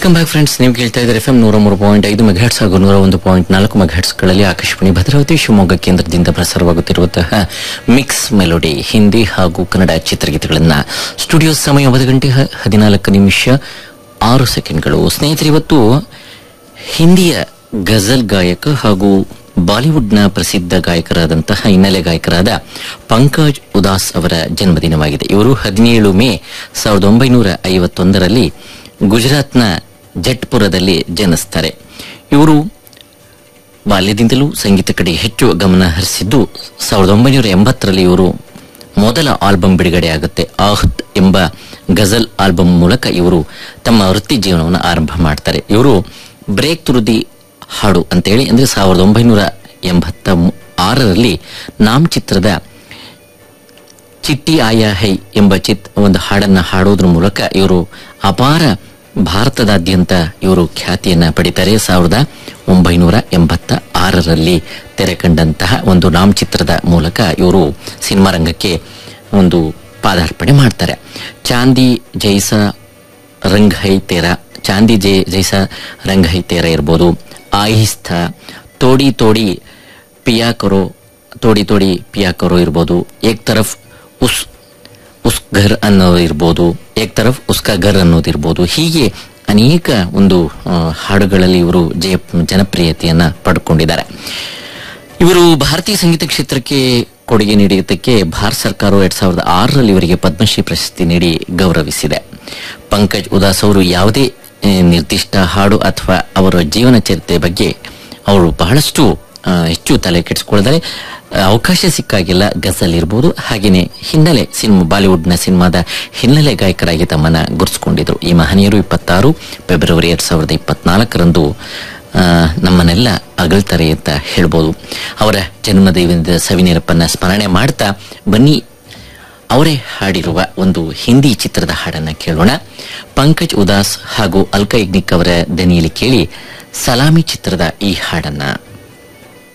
welcome back friends ನೀವು ಕೇಳ್ತಾ ಇದ್ದಾರೆ ಎಫ್ ಎಂ ನೂರ ಮೂರು ಪಾಯಿಂಟ್ ಐದು ಮೆಗಾಟ್ಸ್ ಹಾಗೂ ನೂರ ಒಂದು ಪಾಯಿಂಟ್ ನಾಲ್ಕು ಮೆಗಾಟ್ಸ್ಗಳಲ್ಲಿ ಆಕಾಶವಾಣಿ ಭದ್ರಾವತಿ ಶಿವಮೊಗ್ಗ ಕೇಂದ್ರದಿಂದ ಪ್ರಸಾರವಾಗುತ್ತಿರುವಂತಹ ಮಿಕ್ಸ್ ಮೆಲೋಡಿ ಹಿಂದಿ ಹಾಗೂ ಕನ್ನಡ ಚಿತ್ರಗೀತೆಗಳನ್ನ ಸ್ಟುಡಿಯೋ ಸಮಯ ಒಂದು ಗಂಟೆ ಹ- ಹದಿನಾಲ್ಕು ನಿಮಿಷ ಆರು ಸೆಕೆಂಡ್ಗಳು ಸ್ನೇಹಿತರೆ ಇವತ್ತು ಹಿಂದಿಯ ಗಜಲ್ ಗಾಯಕ ಹಾಗೂ ಬಾಲಿವುಡ್ನ ಪ್ರಸಿದ್ಧ ಗಾಯಕರಾದಂತಹ ಹಿನ್ನೆಲೆ ಗಾಯಕರಾದ ಪಂಕಜ್ ಉದಾಸ್ ಅವರ ಜನ್ಮದಿನವಾಗಿದೆ ಇವರು ಹದಿನೇಳು ಮೇ ಸಾವಿರದ ಒಂಬೈನೂರ ಐವತ್ತೊಂದರಲ್ಲಿ ಗುಜರಾತ್ನ ಜಟ್ಪುರದಲ್ಲಿ ಜನಿಸ್ತಾರೆ ಇವರು ಬಾಲ್ಯದಿಂದಲೂ ಸಂಗೀತ ಕಡೆ ಹೆಚ್ಚು ಗಮನ ಹರಿಸಿದ್ದು ಸಾವಿರದ ಒಂಬೈನೂರ ಎಂಬತ್ತರಲ್ಲಿ ಇವರು ಮೊದಲ ಆಲ್ಬಂ ಬಿಡುಗಡೆ ಆಗುತ್ತೆ ಆಹುತ್ ಎಂಬ ಗಜಲ್ ಆಲ್ಬಂ ಮೂಲಕ ಇವರು ತಮ್ಮ ವೃತ್ತಿ ಜೀವನವನ್ನು ಆರಂಭ ಮಾಡ್ತಾರೆ ಇವರು ಬ್ರೇಕ್ ತುರುದಿ ಹಾಡು ಅಂತೇಳಿ ಅಂದ್ರೆ ಸಾವಿರದ ಒಂಬೈನೂರ ಎಂಬತ್ತ ಮೂ- ಆರರಲ್ಲಿ ನಾಮ್ ಚಿತ್ರದ ಚಿಟ್ಟಿ ಆಯಾ ಹೈ ಎಂಬ ಚಿತ್ ಒಂದು ಹಾಡನ್ನ ಹಾಡೋದ್ರ ಮೂಲಕ ಇವರು ಅಪಾರ ಭಾರತದಾದ್ಯಂತ ಇವರು ಖ್ಯಾತಿಯನ್ನ ಪಡಿತಾರೆ ಸಾವಿರದ ಒಂಬೈನೂರ ಎಂಬತ್ತ ಆರರಲ್ಲಿ ತೆರೆ ಕಂಡಂತಹ ಒಂದು ನಾಮ್ ಚಿತ್ರದ ಮೂಲಕ ಇವರು ಸಿನಿಮಾ ರಂಗಕ್ಕೆ ಒಂದು ಪಾದಾರ್ಪಣೆ ಮಾಡ್ತಾರೆ ಚಾಂದಿ ಜೈಸ ರಂಗ್ ಹೈ ತೇರ ಚಾಂದಿ ಜೈ ಜೈಸ ರಂಗ್ ಹೈ ತೇರ ಇರ್ಬೋದು ಆಹಿಸ್ಥ ತೋಡಿ ತೋಡಿ ಪಿಯಾ ಕರೋ ತೋಡಿ ತೋಡಿ ಪಿಯಾ ಕರೋ ಇರ್ಬೋದು ಏಕ್ ತರಫ್ ಉಸ್ ಉಸ್ ಘರ್ ಅನ್ನೋದು ಇರ್ಬೋದು ಏಕ್ ತರಫ್ ಉಸ್ಕಾ ಘರ್ ಅನ್ನೋದಿರ್ಬೋದು ಹೀಗೆ ಅನೇಕ ಒಂದು ಆ, ಹಾಡುಗಳಲ್ಲಿ ಇವರು ಜಯ ಜನಪ್ರಿಯತೆಯನ್ನ ಪಡ್ಕೊಂಡಿದ್ದಾರೆ ಇವರು ಭಾರತೀಯ ಸಂಗೀತ ಕ್ಷೇತ್ರಕ್ಕೆ ಕೊಡುಗೆ ನೀಡಿದ್ದಕ್ಕೆ ಭಾರತ ಸರ್ಕಾರವು ಎರಡ್ ಸಾವಿರದ ಆರರಲ್ಲಿ ಇವರಿಗೆ ಪದ್ಮಶ್ರೀ ಪ್ರಶಸ್ತಿ ನೀಡಿ ಗೌರವಿಸಿದೆ ಪಂಕಜ್ ಉದಾಸ್ ಅವರು ಯಾವುದೇ ಆ, ನಿರ್ದಿಷ್ಟ ಹಾಡು ಅಥವಾ ಅವರ ಜೀವನ ಚರಿತ್ರೆ ಬಗ್ಗೆ ಅವರು ಬಹಳಷ್ಟು ಆ, ಹೆಚ್ಚು ತಲೆ ಕೆಡಿಸಿಕೊಳ್ಳದರೆ ಅವಕಾಶ ಸಿಕ್ಕಾಗಿಲ್ಲ ಗಜಲ್ ಇರ್ಬೋದು ಹಾಗೇನೆ ಹಿನ್ನೆಲೆ ಸಿನಿಮಾ ಬಾಲಿವುಡ್ನ ಸಿನಿಮಾದ ಹಿನ್ನೆಲೆ ಗಾಯಕರಾಗಿ ತಮ್ಮನ್ನ ಗುರುತಿಸಿಕೊಂಡಿದ್ರು ಈ ಮಹನೀಯರು ಇಪ್ಪತ್ತಾರು ಫೆಬ್ರವರಿ ಎರಡ್ ಸಾವಿರದ ಇಪ್ಪತ್ನಾಲ್ಕರಂದು ಆ, ನಮ್ಮನ್ನೆಲ್ಲ ಅಗಳ್ತಾರೆ ಅಂತ ಹೇಳ್ಬೋದು ಅವರ ಜನ್ಮದಿನದ ಸವಿನೆನಪನ್ನ ಸ್ಮರಣೆ ಮಾಡ್ತಾ ಬನ್ನಿ ಅವರೇ ಹಾಡಿರುವ ಒಂದು ಹಿಂದಿ ಚಿತ್ರದ ಹಾಡನ್ನ ಕೇಳೋಣ ಪಂಕಜ್ ಉದಾಸ್ ಹಾಗೂ ಅಲ್ಕಾ ಯಜ್ನಿಕ್ ಅವರ ದನಿಯಲ್ಲಿ ಕೇಳಿ ಸಲಾಮಿ ಚಿತ್ರದ ಈ ಹಾಡನ್ನ